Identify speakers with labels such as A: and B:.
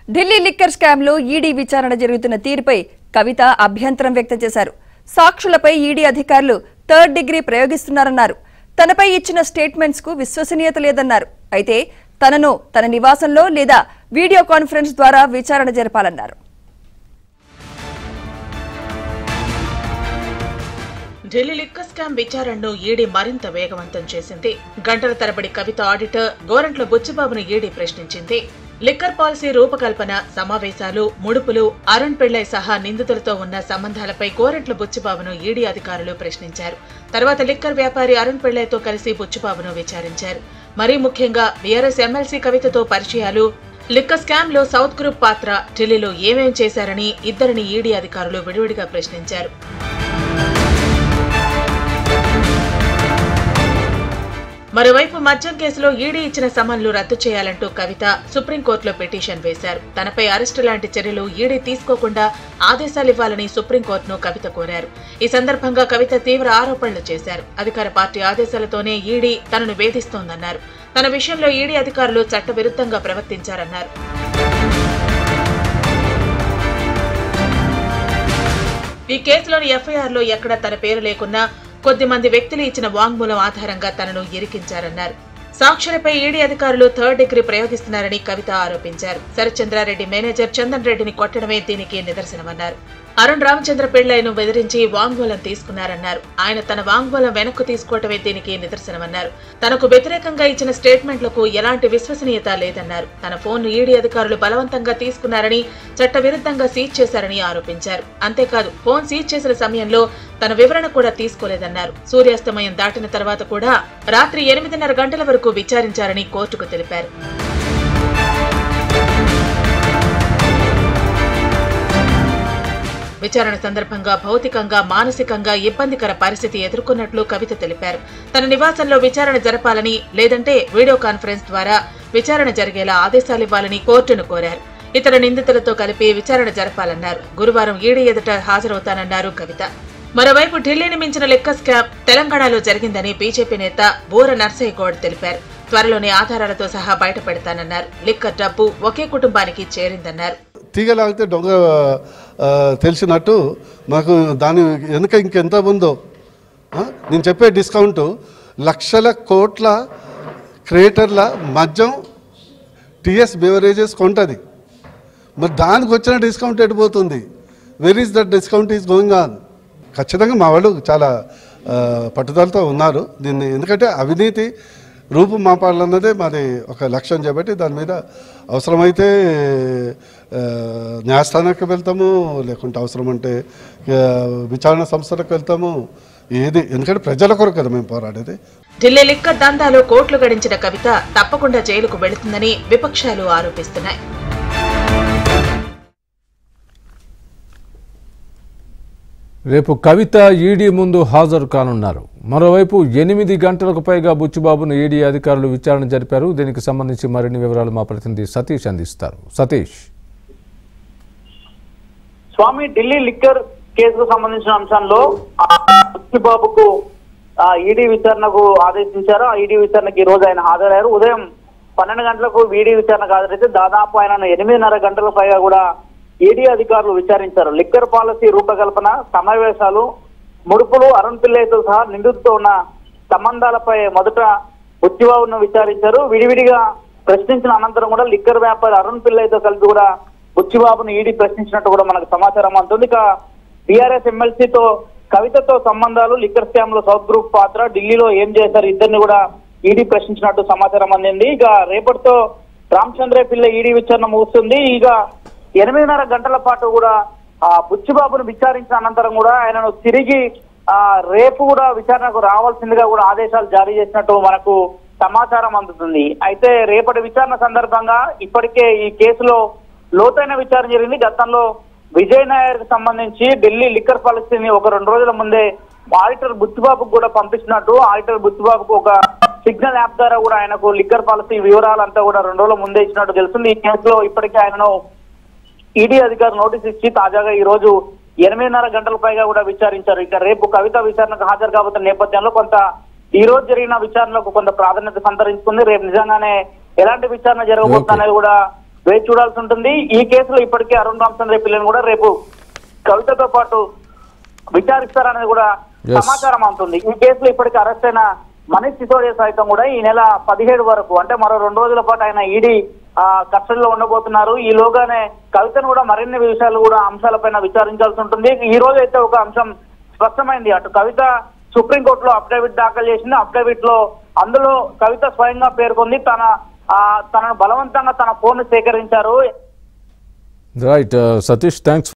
A: Delhi liquor scam లో ED విచారణ జరుగుతున్న తీరుపై కవిత అభ్యంతరం వ్యక్తం చేశారు సాక్షులపై ఈడీ అధికారులు థర్డ్ డిగ్రీ ప్రయోగిస్తున్నారన్నారు తనపై ఇచ్చిన స్టేట్మెంట్స్ కు విశ్వసనీయత లేదన్నారు అయితే తనను తన నివాసంలో లేదా వీడియో కాన్ఫరెన్స్ ద్వారా విచారణ జరపాలన్నారు
B: ఢిల్లీ లిక్కర్ స్కామ్ విచారణను ఈడీ మరింత వేగవంతం చేసింది గంటల తరబడి కవిత ఆడిటర్ గోరంట్ల బుచ్చిబాబును ఈడీ ప్రశ్నించింది లిక్కర్ పాలసీ రూపకల్పన సమావేశాలు ముడుపులు అరుణ్ పిళ్ళై సహా నిందితులతో ఉన్న సంబంధాలపై గోరంట్ల బుచ్చిబాబును ఈడీ అధికారులు ప్రశ్నించారు తర్వాత లిక్కర్ వ్యాపారి అరుణ్ పిళ్ళైతో కలిసి బుచ్చిబాబును విచారించారు మరీ ముఖ్యంగా బీఆర్ఎస్ ఎమ్మెల్సీ కవితతో పరిచయాలు లిక్కర్ స్కామ్ లో సౌత్ గ్రూప్ పాత్ర ఢిల్లీలో ఏమేం చేశారని ఇద్దరిని ఈడీ అధికారులు విడివిడిగా ప్రశ్నించారు మరోవైపు మద్యం కేసులో ఈడీ ఇచ్చిన సమన్లు రద్దు చేయాలంటూ కవిత సుప్రీంకోర్టులో పిటిషన్ వేశారు తనపై అరెస్టు లాంటి చర్యలు ఈడీ తీసుకోకుండా ఆదేశాలు ఇవ్వాలని సుప్రీంకోర్టును కవిత కోరారు ఈ సందర్భంగా కవిత తీవ్ర ఆరోపణలు చేశారు అధికార పార్టీ ఆదేశాలతోనే ఈడీ తనను వేధిస్తోందన్నారు తన విషయంలో ఈడీ అధికారులు చట్టవిరుద్ధంగా ప్రవర్తించారన్నారు ఈ కేసులోని ఎఫ్ఐఆర్ లో ఎక్కడ తన పేరు లేకున్నా కొద్ది మంది వ్యక్తులు ఇచ్చిన వాంగ్మూలం ఆధారంగా తనను ఇరికించారన్నారు సాక్షులపై ఈడీ అధికారులు థర్డ్ డిగ్రీ ప్రయోగిస్తున్నారని కవిత ఆరోపించారు శరత్చంద్రారెడ్డి మేనేజర్ చందన్ రెడ్డిని కొట్టడమే దీనికి నిదర్శనమన్నారు అరుణ్ రామచంద్ర పిళ్లైను బెదిరించి వాంగ్మూలం తీసుకున్నారన్నారు ఆయన తన వాంగ్మూలం వెనక్కు తీసుకోవటమే దీనికి నిదర్శనమన్నారు తనకు వ్యతిరేకంగా ఇచ్చిన స్టేట్మెంట్లకు ఎలాంటి విశ్వసనీయత లేదన్నారు తన ఫోన్ ఈడీ అధికారులు బలవంతంగా తీసుకున్నారని చట్టవిరుద్ధంగా సీజ్ చేశారని ఆరోపించారు అంతేకాదు ఫోన్ సీజ్ చేసిన సమయంలో తన వివరణ కూడా తీసుకోలేదన్నారు సూర్యాస్తమయం దాటిన తర్వాత కూడా రాత్రి ఎనిమిదిన్నర గంటల వరకు విచారించారని కోర్టుకు తెలిపారు విచారణ సందర్భంగా భౌతికంగా మానసికంగా ఇబ్బందికర పరిస్థితి ఎదుర్కొన్నట్లు కవిత తెలిపారు తన నివాసంలో విచారణ జరపాలని లేదంటే వీడియో కాన్ఫరెన్స్ ద్వారా విచారణ జరిగేలా ఆదేశాలివ్వాలని కోర్టును కోరారు ఇతర నిందితులతో కలిపి విచారణ జరపాలన్నారు గురువారం ఈడీ ఎదుట హాజరవుతానన్నారు కవిత మరోవైపు ఢిల్లీని మించిన లెక్క స్కామ్ తెలంగాణలో జరిగిందని బీజేపీ నేత బూర నర్సయ్య గౌడ్ తెలిపారు త్వరలోనే ఆధారాలతో సహా బయటపెడతానన్నారు లిక్కర్ డబ్బు ఒకే కుటుంబానికి చేరిందన్నారు
C: తీగలాగితే దొంగ ఆ, తెలిసినట్టు మాకు దాని వెనుక ఇంకెంత ఉందో ఆ, నేను చెప్పే డిస్కౌంట్ లక్షల కోట్ల క్రియేటర్ల మద్యం టిఎస్ బెవరేజెస్ కొంటది మరి దానికి వచ్చిన డిస్కౌంట్ ఎడిపోతుంది where is that discount is going on ఖచ్చితంగా మా వాళ్ళు చాలా ఆ, పట్టుదలతో ఉన్నారు దీన్ని ఎందుకంటే అవినీతి రూపం మాపాలన్నదే మాది ఒక లక్ష్యం చేపట్టి దాని మీద అవసరమైతే ఆ, న్యాయస్థానానికి వెళ్తాము లేకుంటే అవసరం అంటే ఆ, విచారణ సంస్థలకు వెళ్తాము ఏది ఎందుకంటే ప్రజల కొరకు కదా మేము పోరాడేది
B: ఢిల్లీ లిక్కర్ దందాలో కోట్లు గడించిన కవిత తప్పకుండా జైలుకు వెళుతుందని విపక్షాలు ఆరోపిస్తున్నాయి
D: రేపు కవిత ఈడీ ముందు హాజరు కానున్నారు మరోవైపు ఎనిమిది గంటలకు పైగా బుచ్చిబాబును ఈడీ అధికారులు విచారణ జరిపారు దీనికి సంబంధించి మరిన్ని వివరాలు మా ప్రతినిధి సతీష్ అందిస్తారు సతీష్
E: స్వామి ఢిల్లీ లిక్కర్ కేసుకు సంబంధించిన అంశంలో బాబుకు ఈడీ విచారణకు ఆదేశించారు ఆ ఈడీ విచారణకు ఈ రోజు ఆయన హాజరయ్యారు ఉదయం పన్నెండు గంటలకు ఈడీ విచారణకు హాజరైతే దాదాపు ఆయన ఎనిమిదిన్నర గంటల పైగా కూడా ఈడీ అధికారులు విచారించారు లిక్కర్ పాలసీ రూపకల్పన సమావేశాలు ముడుపులు అరుణ్ పిల్లయ్యతో సహా నిందితుతో ఉన్న సంబంధాలపై మొదట బుచ్చిబాబును విచారించారు విడివిడిగా ప్రశ్నించిన అనంతరం కూడా లిక్కర్ వ్యాపారి అరుణ్ పిల్లయ్యతో కలిపి కూడా బుచ్చిబాబును ఈడీ ప్రశ్నించినట్టు కూడా మనకు సమాచారం అందుతుంది ఇక టీఆర్ఎస్ ఎమ్మెల్సీతో కవితతో సంబంధాలు లిక్కర్ స్కామ్ లో సౌత్ గ్రూప్ పాత్ర ఢిల్లీలో ఏం చేశారు ఇద్దరిని కూడా ఈడీ ప్రశ్నించినట్టు సమాచారం అందింది ఇక రేపటితో రామచంద్ర పిల్ల ఈడీ విచారణ ముగుస్తుంది ఇక ఎనిమిదిన్నర గంటల పాటు కూడా ఆ బుచ్చిబాబును విచారించిన అనంతరం కూడా ఆయనను తిరిగి ఆ రేపు కూడా విచారణకు రావాల్సిందిగా కూడా ఆదేశాలు జారీ చేసినట్టు మనకు సమాచారం అందుతుంది అయితే రేపటి విచారణ సందర్భంగా ఇప్పటికే ఈ కేసులో లోతైన విచారణ జరిగింది గతంలో విజయ్ నాయర్ కి సంబంధించి ఢిల్లీ లిక్కర్ పాలసీని ఒక రెండు రోజుల ముందే ఆడిటర్ బుచ్చిబాబుకు కూడా పంపించినట్టు ఆడిటర్ బుచ్చిబాబుకు ఒక సిగ్నల్ యాప్ ద్వారా కూడా ఆయనకు లిక్కర్ పాలసీ వివరాలంతా కూడా రెండు రోజుల ముందే ఇచ్చినట్టు తెలుస్తుంది ఈ కేసులో ఇప్పటికే ఆయనను ఈడీ అధికారులు నోటీస్ ఇచ్చి తాజాగా ఈ రోజు ఎనిమిదిన్నర గంటల పైగా కూడా విచారించారు ఇక రేపు కవిత విచారణకు హాజరు కాబోతున్న నేపథ్యంలో కొంత ఈ రోజు జరిగిన విచారణకు కొంత ప్రాధాన్యత సంతరించుకుంది రేపు నిజంగానే ఎలాంటి విచారణ జరగబోతుంది అనేది కూడా వేచి చూడాల్సి ఉంటుంది ఈ కేసులో ఇప్పటికే అరుణ్ రామచంద్ర పిల్లని కూడా రేపు కవితతో పాటు విచారిస్తారనేది కూడా
D: Yes.
E: సమాచారం అవుతుంది ఈ కేసులో ఇప్పటికే అరెస్ట్ అయిన మనీష్ సిసోడియా సైతం కూడా ఈ నెల పదిహేడు వరకు అంటే మరో రెండు రోజుల పాటు ఆయన ఈడీ కస్టడీలో ఉండబోతున్నారు ఈలోగానే కవితను కూడా మరిన్ని విషయాలు కూడా అంశాలపైన విచారించాల్సి ఉంటుంది ఈ రోజు అయితే ఒక అంశం స్పష్టమైంది అటు కవిత సుప్రీంకోర్టులో అఫిడవిట్ దాఖలు చేసింది అఫిడవిట్ లో అందులో కవిత స్వయంగా పేర్కొంది తన ఆ, తనను బలవంతంగా తన ఫోన్ సేకరించారు
D: రైట్ సతీష్ థ్యాంక్స్